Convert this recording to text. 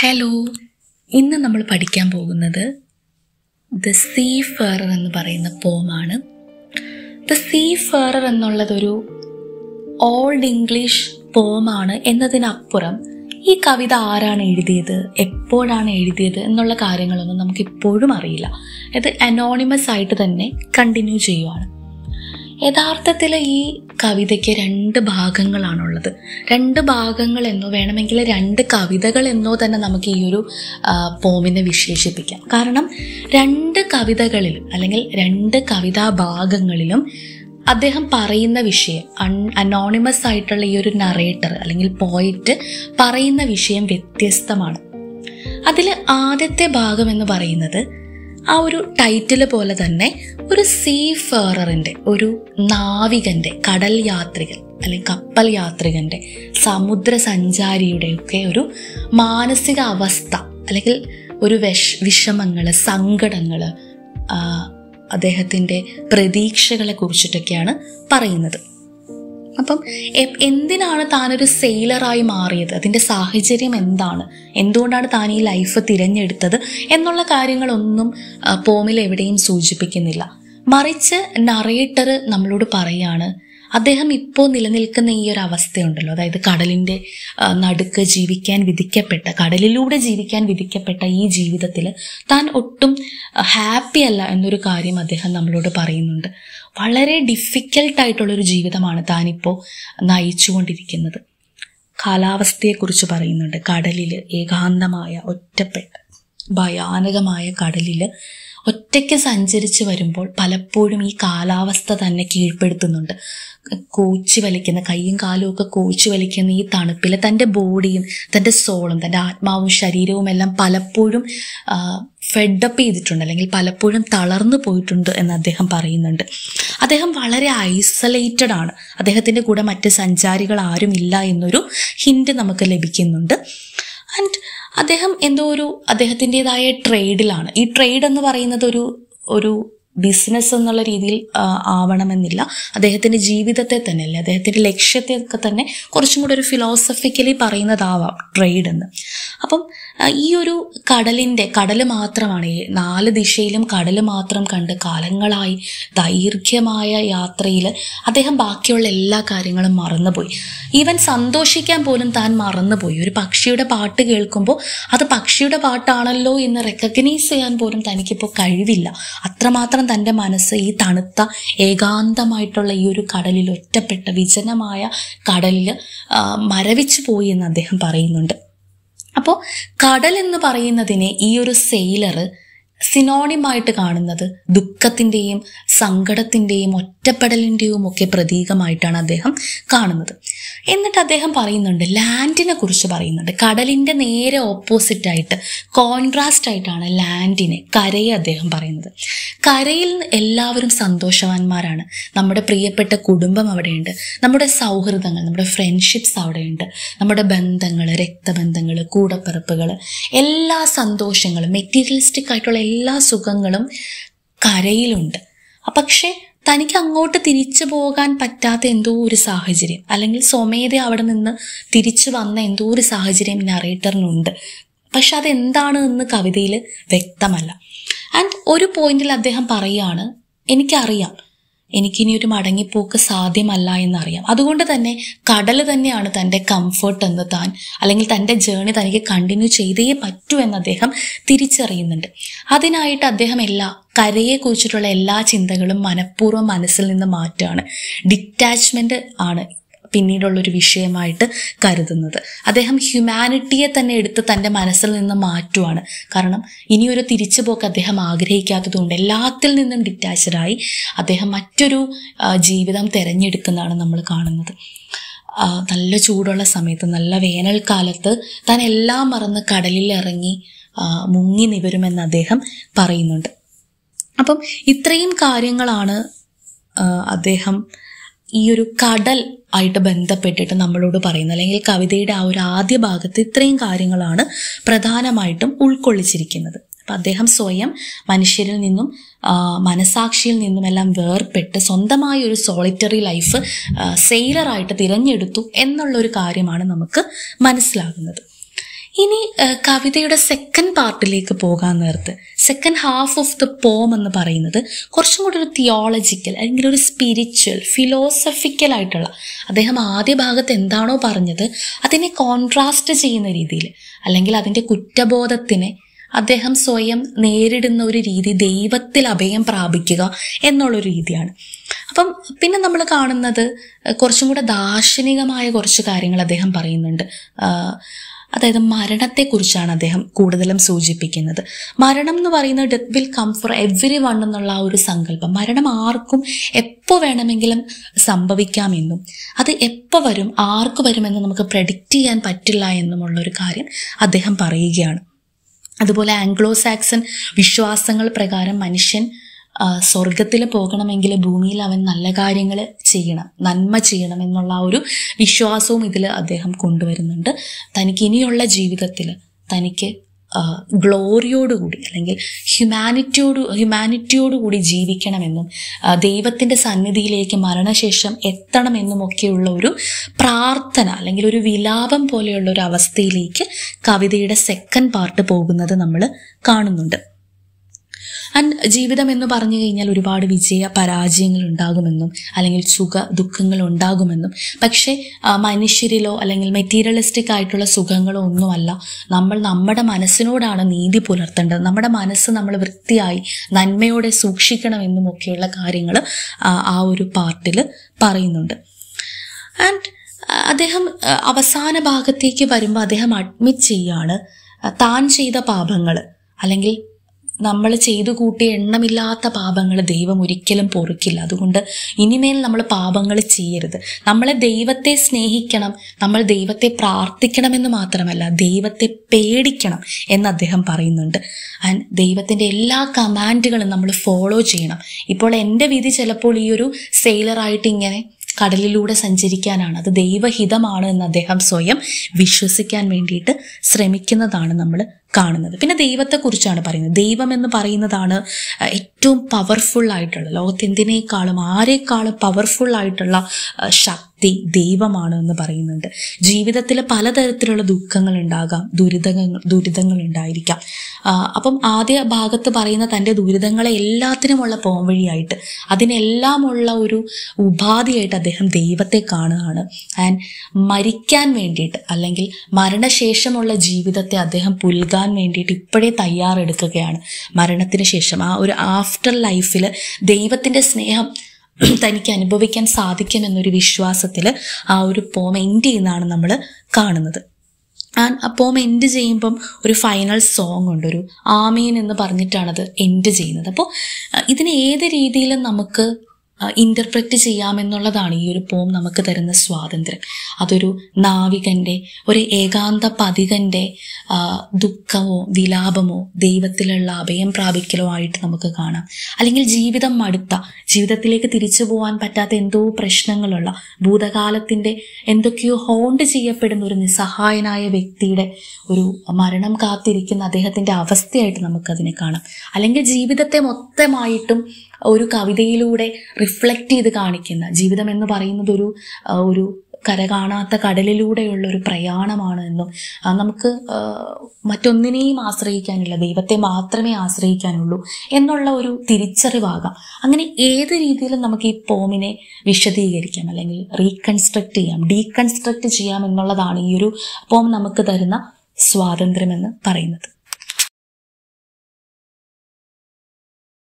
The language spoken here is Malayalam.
ഹലോ ഇന്ന് നമ്മൾ പഠിക്കാൻ പോകുന്നത് ദ സീ ഫെറർ എന്ന് പറയുന്ന പോമാണ് ദ സീ ഫെറർ എന്നുള്ളതൊരു ഓൾഡ് ഇംഗ്ലീഷ് പോമാണ് എന്നതിനപ്പുറം ഈ കവിത ആരാണ് എഴുതിയത് എപ്പോഴാണ് എഴുതിയത് എന്നുള്ള കാര്യങ്ങളൊന്നും നമുക്ക് ഇപ്പോഴും അറിയില്ല ഇത് അനോണിമസ് ആയിട്ട് തന്നെ കണ്ടിന്യൂ ചെയ്യുവാണ് യഥാർത്ഥത്തിൽ ഈ കവിതയ്ക്ക് രണ്ട് ഭാഗങ്ങളാണുള്ളത് രണ്ട് ഭാഗങ്ങൾ എന്നോ വേണമെങ്കിൽ രണ്ട് കവിതകൾ എന്നോ തന്നെ നമുക്ക് ഈ ഒരു ആ, പോമിനെ വിശേഷിപ്പിക്കാം കാരണം രണ്ട് കവിതകളിലും അല്ലെങ്കിൽ രണ്ട് കവിതാ ഭാഗങ്ങളിലും അദ്ദേഹം പറയുന്ന വിഷയം അൺ അനോണിമസ് ആയിട്ടുള്ള ഈ ഒരു നറേറ്റർ അല്ലെങ്കിൽ പോയിറ്റ് പറയുന്ന വിഷയം വ്യത്യസ്തമാണ് അതിൽ ആദ്യത്തെ ഭാഗം എന്ന് പറയുന്നത് ആ ഒരു ടൈറ്റിൽ പോലെ തന്നെ ഒരു സീ ഫെററിന്റെ ഒരു നാവികന്റെ കടൽ യാത്രികൻ അല്ലെങ്കിൽ കപ്പൽ യാത്രികന്റെ സമുദ്ര സഞ്ചാരിയുടെ ഒക്കെ ഒരു മാനസിക അവസ്ഥ അല്ലെങ്കിൽ ഒരു വിഷ വിഷമങ്ങള് സങ്കടങ്ങള് ആ, അദ്ദേഹത്തിന്റെ പ്രതീക്ഷകളെ കുറിച്ചിട്ടൊക്കെയാണ് പറയുന്നത് അപ്പം എ- എന്തിനാണ് താനൊരു സെയിലറായി മാറിയത് അതിന്റെ സാഹചര്യം എന്താണ് എന്തുകൊണ്ടാണ് താൻ ഈ ലൈഫ് തിരഞ്ഞെടുത്തത് എന്നുള്ള കാര്യങ്ങളൊന്നും ആ, പോമിൽ എവിടെയും സൂചിപ്പിക്കുന്നില്ല മറിച്ച് നറേറ്റർ നമ്മളോട് പറയാണ് അദ്ദേഹം ഇപ്പോൾ നിലനിൽക്കുന്ന ഈ ഒരു അവസ്ഥയുണ്ടല്ലോ അതായത് കടലിന്റെ ആ, നടുക്ക് ജീവിക്കാൻ വിധിക്കപ്പെട്ട കടലിലൂടെ ജീവിക്കാൻ വിധിക്കപ്പെട്ട ഈ ജീവിതത്തിൽ താൻ ഒട്ടും ഹാപ്പി അല്ല എന്നൊരു കാര്യം അദ്ദേഹം നമ്മളോട് പറയുന്നുണ്ട് വളരെ ഡിഫിക്കൽട്ട് ആയിട്ടുള്ളൊരു ജീവിതമാണ് താനിപ്പോൾ നയിച്ചുകൊണ്ടിരിക്കുന്നത് കാലാവസ്ഥയെക്കുറിച്ച് പറയുന്നുണ്ട് കടലിൽ ഏകാന്തമായ ഒറ്റപ്പെട്ട ഭയാനകമായ കടലിൽ ഒറ്റയ്ക്ക് സഞ്ചരിച്ച് വരുമ്പോൾ പലപ്പോഴും ഈ കാലാവസ്ഥ തന്നെ കീഴ്പ്പെടുത്തുന്നുണ്ട് കോച്ചി വലിക്കുന്ന കൈയും കാലും ഒക്കെ കോച്ചി വലിക്കുന്ന ഈ തണുപ്പിൽ തൻ്റെ ബോഡിയും തൻ്റെ സോളും തൻ്റെ ആത്മാവും ശരീരവും എല്ലാം പലപ്പോഴും ഫെഡപ്പ് ചെയ്തിട്ടുണ്ട് അല്ലെങ്കിൽ പലപ്പോഴും തളർന്നു പോയിട്ടുണ്ട് എന്ന് അദ്ദേഹം പറയുന്നുണ്ട് അദ്ദേഹം വളരെ ഐസൊലേറ്റഡ് ആണ് അദ്ദേഹത്തിൻ്റെ കൂടെ മറ്റ് സഞ്ചാരികൾ ആരും ഇല്ല എന്നൊരു ഹിന്റ് നമുക്ക് ലഭിക്കുന്നുണ്ട് ആൻഡ് അദ്ദേഹം എന്തോ ഒരു അദ്ദേഹത്തിൻ്റെതായ ട്രേഡിലാണ് ഈ ട്രേഡ് എന്ന് പറയുന്നത് ഒരു ഒരു ബിസിനസ് എന്നുള്ള രീതിയിൽ ആ, ആവണമെന്നില്ല അദ്ദേഹത്തിന്റെ ജീവിതത്തെ തന്നെ അല്ലേ അദ്ദേഹത്തിന്റെ ലക്ഷ്യത്തെ ഒക്കെ തന്നെ കുറച്ചും കൂടെ ഒരു ഫിലോസഫിക്കലി പറയുന്നതാവാം ട്രേഡ് എന്ന് അപ്പം ആ, ഈ ഒരു കടലിന്റെ കടല് മാത്രമാണ് ഈ നാല് ദിശയിലും കടല് മാത്രം കണ്ട് കാലങ്ങളായി ദൈർഘ്യമായ യാത്രയിൽ അദ്ദേഹം ബാക്കിയുള്ള എല്ലാ കാര്യങ്ങളും മറന്നുപോയി ഈവൻ സന്തോഷിക്കാൻ പോലും താൻ മറന്നുപോയി ഒരു പക്ഷിയുടെ പാട്ട് കേൾക്കുമ്പോൾ അത് പക്ഷിയുടെ പാട്ടാണല്ലോ എന്ന് റെക്കഗ്നൈസ് ചെയ്യാൻ പോലും തനിക്കിപ്പോൾ കഴിവില്ല അത്രമാത്രം തൻ്റെ മനസ്സ് ഈ തണുത്ത ഏകാന്തമായിട്ടുള്ള ഈ ഒരു കടലിൽ ഒറ്റപ്പെട്ട വിജനമായ കടലിൽ ആ, മരവിച്ചു പോയി എന്ന് അദ്ദേഹം പറയുന്നുണ്ട് അപ്പോൾ കടൽ എന്ന് പറയുന്നതിനെ ഈ ഒരു സെയിലറ് സിനോണിമായിട്ട് കാണുന്നത് ദുഃഖത്തിൻ്റെയും സങ്കടത്തിൻ്റെയും ഒറ്റപ്പെടലിൻ്റെയും ഒക്കെ പ്രതീകമായിട്ടാണ് അദ്ദേഹം കാണുന്നത് എന്നിട്ട് അദ്ദേഹം പറയുന്നുണ്ട് ലാൻഡിനെ കുറിച്ച് പറയുന്നുണ്ട് കടലിൻ്റെ നേരെ ഓപ്പോസിറ്റ് ആയിട്ട് കോൺട്രാസ്റ്റ് ആയിട്ടാണ് ലാൻഡിനെ കരയെ അദ്ദേഹം പറയുന്നത് കരയിൽ എല്ലാവരും സന്തോഷവാന്മാരാണ് നമ്മുടെ പ്രിയപ്പെട്ട കുടുംബം അവിടെയുണ്ട് നമ്മുടെ സൗഹൃദങ്ങൾ നമ്മുടെ ഫ്രണ്ട്ഷിപ്സ് അവിടെയുണ്ട് നമ്മുടെ ബന്ധങ്ങൾ രക്തബന്ധങ്ങൾ കൂടപ്പിറപ്പുകൾ എല്ലാ സന്തോഷങ്ങളും മെറ്റീരിയലിസ്റ്റിക് ആയിട്ടുള്ള എല്ലാ സുഖങ്ങളും കരയിലുണ്ട് അ- പക്ഷേ തനിക്ക് അങ്ങോട്ട് തിരിച്ചു പോകാൻ പറ്റാത്ത എന്തോ ഒരു സാഹചര്യം അല്ലെങ്കിൽ സ്വമേധ അവിടെ നിന്ന് തിരിച്ചു വന്ന എന്തോ ഒരു സാഹചര്യം നറേറ്ററിനുണ്ട് പക്ഷെ അതെന്താണ് എന്ന് കവിതയിൽ വ്യക്തമല്ല ആൻഡ് ഒരു പോയിന്റിൽ അദ്ദേഹം പറയാണ് എനിക്കറിയാം എനിക്കിനി ഒരു മടങ്ങിപ്പോക്ക് സാധ്യമല്ല എന്നറിയാം അതുകൊണ്ട് തന്നെ കടൽ തന്നെയാണ് തൻ്റെ കംഫർട്ട് എന്ന് താൻ അല്ലെങ്കിൽ തൻ്റെ ജേണി തനിക്ക് കണ്ടിന്യൂ ചെയ്തേ പറ്റൂ എന്ന് അദ്ദേഹം തിരിച്ചറിയുന്നുണ്ട് അതിനായിട്ട് അദ്ദേഹം എല്ലാ കരയെ കുറിച്ചിട്ടുള്ള എല്ലാ ചിന്തകളും മനഃപൂർവ്വം മനസ്സിൽ നിന്ന് മാറ്റുകയാണ് ഡിറ്റാച്ച്മെന്റ് ആണ് പിന്നീടുള്ളൊരു വിഷയമായിട്ട് കരുതുന്നത് അദ്ദേഹം ഹ്യൂമാനിറ്റിയെ തന്നെ എടുത്ത് തൻ്റെ മനസ്സിൽ നിന്ന് മാറ്റുവാണ് കാരണം ഇനിയൊരു തിരിച്ചുപോക്ക് അദ്ദേഹം ആഗ്രഹിക്കാത്തതുകൊണ്ട് എല്ലാത്തിൽ നിന്നും ഡിറ്റാച്ചഡായി അദ്ദേഹം മറ്റൊരു ആ, ജീവിതം തിരഞ്ഞെടുക്കുന്നതാണ് നമ്മൾ കാണുന്നത് ആ, നല്ല ചൂടുള്ള സമയത്ത് നല്ല വേനൽക്കാലത്ത് താൻ എല്ലാം മറന്ന് കടലിൽ ഇറങ്ങി ആ, മുങ്ങി നിവരുമെന്ന് അദ്ദേഹം പറയുന്നുണ്ട് അപ്പം ഇത്രയും കാര്യങ്ങളാണ് ആ, അദ്ദേഹം ഈ ഒരു കടൽ ആയിട്ട് ബന്ധപ്പെട്ടിട്ട് നമ്മളോട് പറയുന്നത് അല്ലെങ്കിൽ കവിതയുടെ ആ ഒരു ആദ്യ ഭാഗത്ത് ഇത്രയും കാര്യങ്ങളാണ് പ്രധാനമായിട്ടും ഉൾക്കൊള്ളിച്ചിരിക്കുന്നത് അപ്പം അദ്ദേഹം സ്വയം മനുഷ്യരിൽ നിന്നും ആ, മനസാക്ഷിയിൽ നിന്നുമെല്ലാം വേർപെട്ട് സ്വന്തമായ ഒരു സോളിറ്ററി ലൈഫ് സെയിലറായിട്ട് തിരഞ്ഞെടുത്തു എന്നുള്ളൊരു കാര്യമാണ് നമുക്ക് മനസ്സിലാകുന്നത് ഇനി ഏഹ്, കവിതയുടെ സെക്കൻഡ് പാർട്ടിലേക്ക് പോകാൻ നേരത്ത് second half of the poem എന്ന് പറയുന്നത് കുറച്ചും കൂടി ഒരു തിയോളജിക്കൽ അല്ലെങ്കിൽ ഒരു സ്പിരിച്വൽ ഫിലോസഫിക്കൽ ആയിട്ടുള്ള അദ്ദേഹം ആദ്യ ഭാഗത്ത് എന്താണോ പറഞ്ഞത് അതിനെ കോൺട്രാസ്റ്റ് ചെയ്യുന്ന രീതിയിൽ അല്ലെങ്കിൽ അതിൻ്റെ കുറ്റബോധത്തിനെ അദ്ദേഹം സ്വയം നേരിടുന്ന ഒരു രീതി ദൈവത്തിൽ അഭയം പ്രാപിക്കുക എന്നുള്ളൊരു രീതിയാണ് അപ്പം പിന്നെ നമ്മൾ കാണുന്നത് കുറച്ചും കൂടെ ദാർശനികമായ കുറച്ച് കാര്യങ്ങൾ അദ്ദേഹം പറയുന്നുണ്ട് ആഹ് അതായത് മരണത്തെക്കുറിച്ചാണ് അദ്ദേഹം കൂടുതലും സൂചിപ്പിക്കുന്നത് മരണം എന്ന് പറയുന്നത് death will come for everyone എന്നുള്ള ആ ഒരു സങ്കല്പം മരണം ആർക്കും എപ്പോൾ വേണമെങ്കിലും സംഭവിക്കാമെന്നും അത് എപ്പോൾ വരും ആർക്ക് വരുമെന്ന് നമുക്ക് പ്രഡിക്റ്റ് ചെയ്യാൻ പറ്റില്ല എന്നുമുള്ള ഒരു കാര്യം അദ്ദേഹം പറയുകയാണ് അതുപോലെ ആംഗ്ലോ സാക്സൺ വിശ്വാസങ്ങൾ പ്രകാരം മനുഷ്യൻ സ്വർഗത്തിൽ പോകണമെങ്കിൽ ഭൂമിയിൽ അവൻ നല്ല കാര്യങ്ങൾ ചെയ്യണം നന്മ ചെയ്യണം എന്നുള്ള ആ ഒരു വിശ്വാസവും ഇതിൽ അദ്ദേഹം കൊണ്ടുവരുന്നുണ്ട് തനിക്ക് ഇനിയുള്ള ജീവിതത്തിൽ തനിക്ക് ഗ്ലോറിയോടുകൂടി അല്ലെങ്കിൽ ഹ്യൂമാനിറ്റിയോട് ഹ്യൂമാനിറ്റിയോടുകൂടി ജീവിക്കണമെന്നും ആ, ദൈവത്തിൻ്റെ സന്നിധിയിലേക്ക് മരണശേഷം എത്തണമെന്നും ഒക്കെയുള്ള ഒരു പ്രാർത്ഥന അല്ലെങ്കിൽ ഒരു വിലാപം പോലെയുള്ള ഒരു അവസ്ഥയിലേക്ക് കവിതയുടെ സെക്കൻഡ് പാർട്ട് പോകുന്നത് നമ്മൾ കാണുന്നുണ്ട് ആൻഡ് ജീവിതം എന്ന് പറഞ്ഞു കഴിഞ്ഞാൽ ഒരുപാട് വിജയ പരാജയങ്ങൾ ഉണ്ടാകുമെന്നും അല്ലെങ്കിൽ സുഖ ദുഃഖങ്ങൾ ഉണ്ടാകുമെന്നും പക്ഷേ ആ, മനുഷ്യരിലോ അല്ലെങ്കിൽ മെറ്റീരിയലിസ്റ്റിക് ആയിട്ടുള്ള സുഖങ്ങളോ ഒന്നുമല്ല നമ്മൾ നമ്മുടെ മനസ്സിനോടാണ് നീതി പുലർത്തേണ്ടത് നമ്മുടെ മനസ്സ് നമ്മൾ വൃത്തിയായി നന്മയോടെ സൂക്ഷിക്കണമെന്നും ഒക്കെയുള്ള കാര്യങ്ങൾ ആ ഒരു പാർട്ടിൽ പറയുന്നുണ്ട് ആൻഡ് അദ്ദേഹം ആ, അവസാന ഭാഗത്തേക്ക് വരുമ്പോൾ അദ്ദേഹം അഡ്മിറ്റ് ചെയ്യാണ് ആ, താൻ ചെയ്ത പാപങ്ങൾ അല്ലെങ്കിൽ നമ്മൾ ചെയ്തു കൂട്ടിയ എണ്ണമില്ലാത്ത പാപങ്ങൾ ദൈവം ഒരിക്കലും പൊറുക്കില്ല അതുകൊണ്ട് ഇനിമേൽ നമ്മൾ പാപങ്ങൾ ചെയ്യരുത് നമ്മളെ ദൈവത്തെ സ്നേഹിക്കണം നമ്മൾ ദൈവത്തെ പ്രാർത്ഥിക്കണമെന്ന് മാത്രമല്ല ദൈവത്തെ പേടിക്കണം എന്ന് അദ്ദേഹം പറയുന്നുണ്ട് ആൻഡ് ദൈവത്തിൻ്റെ എല്ലാ കമാൻഡുകളും നമ്മൾ ഫോളോ ചെയ്യണം ഇപ്പോൾ എൻ്റെ വിധി ചിലപ്പോൾ ഈ ഒരു സെയിലറായിട്ട് ഇങ്ങനെ കടലിലൂടെ സഞ്ചരിക്കാനാണ് അത് ദൈവഹിതമാണ് എന്ന് അദ്ദേഹം സ്വയം വിശ്വസിക്കാൻ വേണ്ടിയിട്ട് ശ്രമിക്കുന്നതാണ് നമ്മൾ കാണുന്നത് പിന്നെ ദൈവത്തെക്കുറിച്ചാണ് പറയുന്നത് ദൈവം എന്ന് പറയുന്നതാണ് അഹ്, ഏറ്റവും പവർഫുൾ ആയിട്ടുള്ള ലോകത്ത് എന്തിനേക്കാളും ആരെക്കാളും പവർഫുൾ ആയിട്ടുള്ള അഹ്, ശക്തി ദൈവമാണ് എന്ന് പറയുന്നുണ്ട് ജീവിതത്തിൽ പലതരത്തിലുള്ള ദുഃഖങ്ങൾ ഉണ്ടാകാം ദുരിതങ്ങൾ ദുരിതങ്ങൾ ഉണ്ടായിരിക്കാം ആ, അപ്പം ആദ്യ ഭാഗത്ത് പറയുന്ന തൻ്റെ ദുരിതങ്ങളെ എല്ലാത്തിനുമുള്ള പോംവഴിയായിട്ട് അതിനെല്ലാമുള്ള ഒരു ഉപാധിയായിട്ട് അദ്ദേഹം ദൈവത്തെ കാണുകയാണ് ആൻഡ് മരിക്കാൻ വേണ്ടിയിട്ട് അല്ലെങ്കിൽ മരണശേഷമുള്ള ജീവിതത്തെ അദ്ദേഹം പുൽകാൻ വേണ്ടിയിട്ട് ഇപ്പോഴേ തയ്യാറെടുക്കുകയാണ് മരണത്തിന് ശേഷം ആ ഒരു ആഫ്റ്റർ ലൈഫിൽ ദൈവത്തിൻ്റെ സ്നേഹം തനിക്ക് അനുഭവിക്കാൻ സാധിക്കുമെന്നൊരു വിശ്വാസത്തിൽ ആ ഒരു പോം എൻഡ് ചെയ്യുന്നതാണ് നമ്മൾ കാണുന്നത് ആൻഡ് ആ പോം എൻഡ് ചെയ്യുമ്പം ഒരു ഫൈനൽ സോങ് ഉണ്ട് ഒരു ആമീൻ എന്ന് പറഞ്ഞിട്ടാണത് എൻഡ് ചെയ്യുന്നത് അപ്പോൾ ഇതിനെ ഏത് രീതിയിലും നമുക്ക് ഇൻ്റർപ്രറ്റ് ചെയ്യാമെന്നുള്ളതാണ് ഈ ഒരു പോം നമുക്ക് തരുന്ന സ്വാതന്ത്ര്യം അതൊരു നാവികൻ്റെ ഒരു ഏകാന്ത പതികൻ്റെ ആ, ദുഃഖമോ വിലാപമോ ദൈവത്തിലുള്ള അഭയം പ്രാപിക്കലോ ആയിട്ട് നമുക്ക് കാണാം അല്ലെങ്കിൽ ജീവിതം മടുത്ത ജീവിതത്തിലേക്ക് തിരിച്ചു പോകാൻ പറ്റാത്ത എന്തോ പ്രശ്നങ്ങളുള്ള ഭൂതകാലത്തിൻ്റെ എന്തൊക്കെയോ ഹോണ്ട് ചെയ്യപ്പെടുന്ന ഒരു നിസ്സഹായനായ വ്യക്തിയുടെ ഒരു മരണം കാത്തിരിക്കുന്ന അദ്ദേഹത്തിൻ്റെ അവസ്ഥയായിട്ട് നമുക്കതിനെ കാണാം അല്ലെങ്കിൽ ജീവിതത്തെ മൊത്തമായിട്ടും ഒരു കവിതയിലൂടെ റിഫ്ലക്റ്റ് ചെയ്ത് കാണിക്കുന്ന ജീവിതം എന്ന് പറയുന്നത് ഒരു ആ, ഒരു കര കാണാത്ത കടലിലൂടെയുള്ള ഒരു പ്രയാണമാണ് എന്നും ആ, നമുക്ക് ആ, മറ്റൊന്നിനെയും ആശ്രയിക്കാനില്ല ദൈവത്തെ മാത്രമേ ആശ്രയിക്കാനുള്ളൂ എന്നുള്ള ഒരു തിരിച്ചറിവാകാം അങ്ങനെ ഏത് രീതിയിലും നമുക്ക് ഈ പോമിനെ വിശദീകരിക്കാം അല്ലെങ്കിൽ റീകൺസ്ട്രക്ട് ചെയ്യാം ഡീകൺസ്ട്രക്ട് ചെയ്യാം എന്നുള്ളതാണ് ഈ ഒരു പോം നമുക്ക് തരുന്ന സ്വാതന്ത്ര്യമെന്ന് പറയുന്നത്